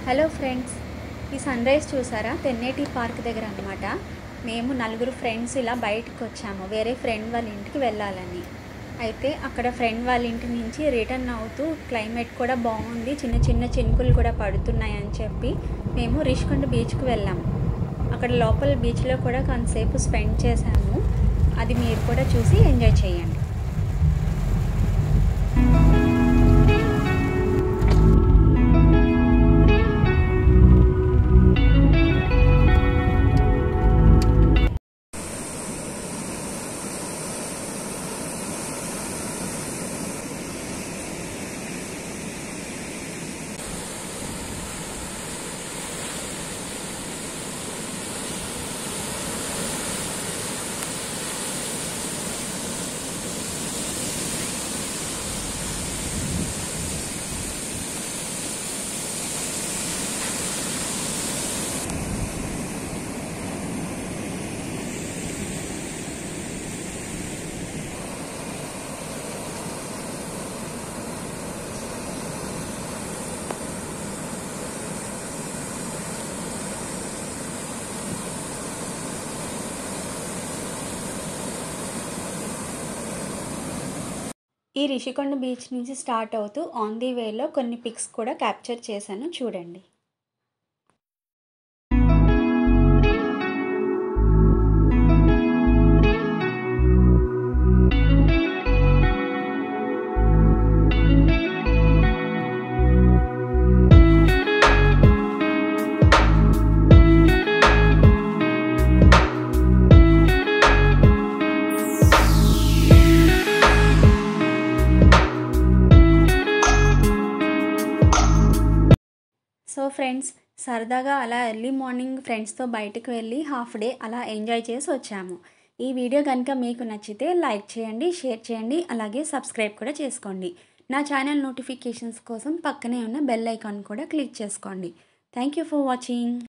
hello friends ఈ sunrise చూసారా Thenneti park దగ్గర అనమాట మేము నలుగురు ఫ్రెండ్స్ ఇలా బయటకు వచ్చాము వేరే ఫ్రెండ్ వాళ్ళ ఇంటికి వెళ్ళాలని అయితే అక్కడ ఫ్రెండ్ వాళ్ళ ఇంటి నుంచి రిటర్న్ అవుతూ క్లైమేట్ కూడా బాగుంది చిన్న చిన్న చినుకులు కూడా పడుతున్నాయి అని చెప్పి మేము రిషికొండ బీచ్కి వెళ్ళాము అక్కడ లోపల బీచ్లో కూడా కొంతసేపు స్పెండ్ చేశాము అది మీరు కూడా చూసి ఎంజాయ్ చేయండి ఈ రిషికొండ బీచ్ నుంచి స్టార్ట్ అవుతూ ఆన్ ది వేలో కొన్ని పిక్స్ కూడా క్యాప్చర్ చేశాను చూడండి సో ఫ్రెండ్స్ సరదాగా అలా ఎర్లీ మార్నింగ్ ఫ్రెండ్స్తో బయటకు వెళ్ళి హాఫ్ డే అలా ఎంజాయ్ చేసి వచ్చాము ఈ వీడియో కనుక మీకు నచ్చితే లైక్ చేయండి షేర్ చేయండి అలాగే సబ్స్క్రైబ్ కూడా చేసుకోండి నా ఛానల్ నోటిఫికేషన్స్ కోసం పక్కనే ఉన్న బెల్ ఐకాన్ కూడా క్లిక్ చేసుకోండి థ్యాంక్ యూ ఫర్ వాచింగ్